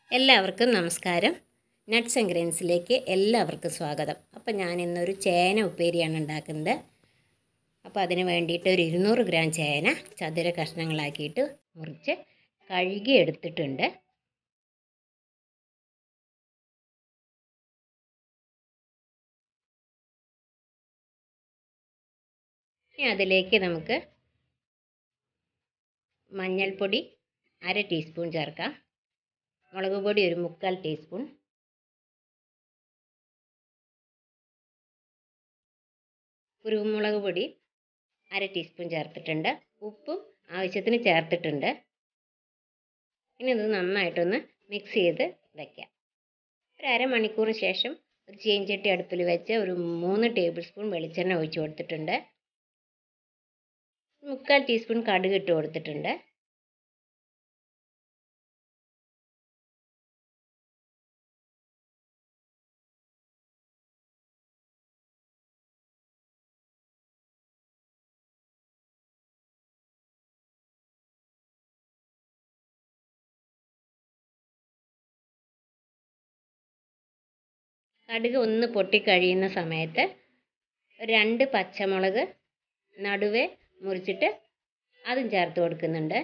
എല്ലാവർക്കും നമസ്കാരം nuts and ഗ്രെയിൻസിലേക്ക് എല്ലാവർക്കും സ്വാഗതം അപ്പോൾ ഞാൻ ഇന്നൊരു ചേന ഉപ്പേരിയാണ് ഉണ്ടാക്കുന്നത് അപ്പോൾ അതിന് വേണ്ടിയിട്ട് ഒരു ഇരുന്നൂറ് ഗ്രാം ചേന ചതുര കഷ്ണങ്ങളാക്കിയിട്ട് മുറിച്ച് കഴുകി എടുത്തിട്ടുണ്ട് ഇനി അതിലേക്ക് നമുക്ക് മഞ്ഞൾപ്പൊടി അര ടീസ്പൂൺ ചേർക്കാം മുളക് പൊടി ഒരു മുക്കാൽ ടീസ്പൂൺ കുരുമുളക് പൊടി അര ടീസ്പൂൺ ചേർത്തിട്ടുണ്ട് ഉപ്പും ആവശ്യത്തിന് ചേർത്തിട്ടുണ്ട് ഇനി ഇത് നന്നായിട്ടൊന്ന് മിക്സ് ചെയ്ത് വയ്ക്കാം ഒരു അരമണിക്കൂറിന് ശേഷം ഒരു ചീഞ്ചട്ടി അടുപ്പിൽ വെച്ച് ഒരു മൂന്ന് ടേബിൾ സ്പൂൺ വെളിച്ചെണ്ണ ഒഴിച്ച് കൊടുത്തിട്ടുണ്ട് മുക്കാൽ ടീസ്പൂൺ കടുക് ഇട്ട് കൊടുത്തിട്ടുണ്ട് കടുക് ഒന്ന് പൊട്ടിക്കഴിയുന്ന സമയത്ത് രണ്ട് പച്ചമുളക് നടുവേ മുറിച്ചിട്ട് അതും ചേർത്ത് കൊടുക്കുന്നുണ്ട്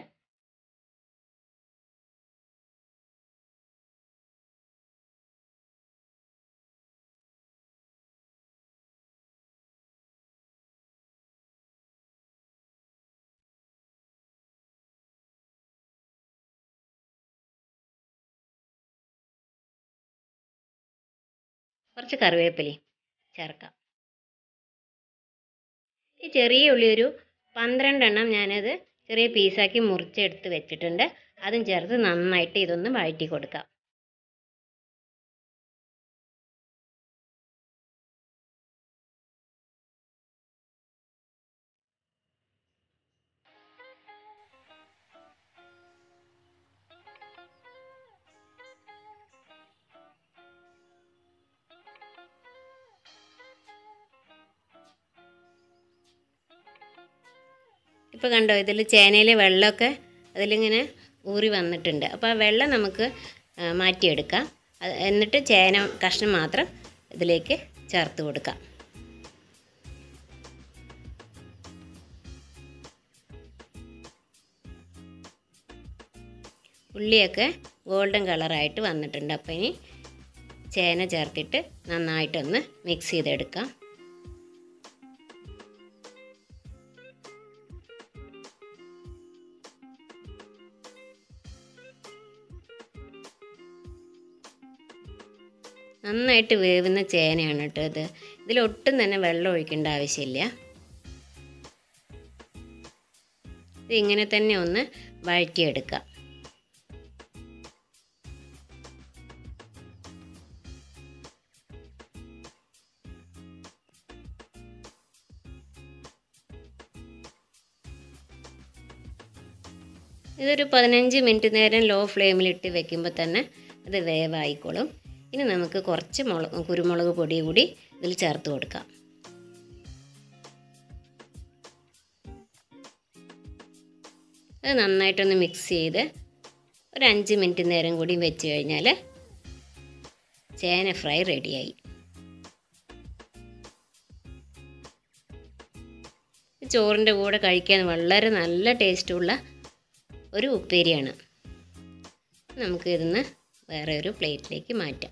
കുറച്ച് കറിവേപ്പിലയും ചേർക്കാം ഈ ചെറിയ ഉള്ളി ഒരു പന്ത്രണ്ടെണ്ണം ഞാനത് ചെറിയ പീസാക്കി മുറിച്ചെടുത്ത് വെച്ചിട്ടുണ്ട് അതും ചേർത്ത് നന്നായിട്ട് ഇതൊന്ന് വഴറ്റി കൊടുക്കാം ഇപ്പോൾ കണ്ടോ ഇതിൽ ചേനയിലെ വെള്ളമൊക്കെ അതിലിങ്ങനെ ഊറി വന്നിട്ടുണ്ട് അപ്പോൾ ആ വെള്ളം നമുക്ക് മാറ്റിയെടുക്കാം എന്നിട്ട് ചേന കഷ്ണം മാത്രം ഇതിലേക്ക് ചേർത്ത് കൊടുക്കാം ഉള്ളിയൊക്കെ ഗോൾഡൻ കളറായിട്ട് വന്നിട്ടുണ്ട് അപ്പോൾ ഇനി ചേന ചേർത്തിട്ട് നന്നായിട്ടൊന്ന് മിക്സ് ചെയ്തെടുക്കാം നന്നായിട്ട് വേവുന്ന ചേനയാണ് കേട്ടോ ഇത് ഇതിലൊട്ടും തന്നെ വെള്ളം ഒഴിക്കേണ്ട ആവശ്യമില്ല ഇത് ഇങ്ങനെ തന്നെ ഒന്ന് വഴറ്റിയെടുക്കാം ഇതൊരു പതിനഞ്ച് മിനിറ്റ് നേരം ലോ ഫ്ലെയിമിലിട്ട് വെക്കുമ്പോൾ തന്നെ അത് വേവായിക്കോളും ഇനി നമുക്ക് കുറച്ച് മുളക് കുരുമുളക് പൊടി കൂടി ഇതിൽ ചേർത്ത് കൊടുക്കാം അത് നന്നായിട്ടൊന്ന് മിക്സ് ചെയ്ത് ഒരു അഞ്ച് മിനിറ്റ് നേരം കൂടി വെച്ച് കഴിഞ്ഞാൽ ചേന ഫ്രൈ റെഡിയായി ചോറിൻ്റെ കൂടെ കഴിക്കാൻ വളരെ നല്ല ടേസ്റ്റുള്ള ഒരു ഉപ്പേരിയാണ് നമുക്ക് ഇതിന്ന് വേറെ ഒരു പ്ലേറ്റിലേക്ക് മാറ്റാം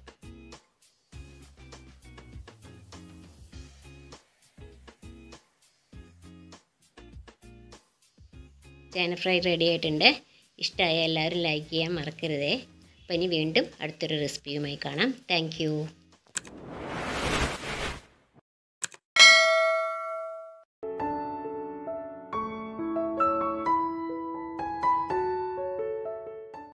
ചേന ഫ്രൈ റെഡി ആയിട്ടുണ്ട് ഇഷ്ടമായ എല്ലാവരും ലൈക്ക് ചെയ്യാൻ മറക്കരുതേ അപ്പോൾ ഇനി വീണ്ടും അടുത്തൊരു റെസിപ്പിയുമായി കാണാം താങ്ക്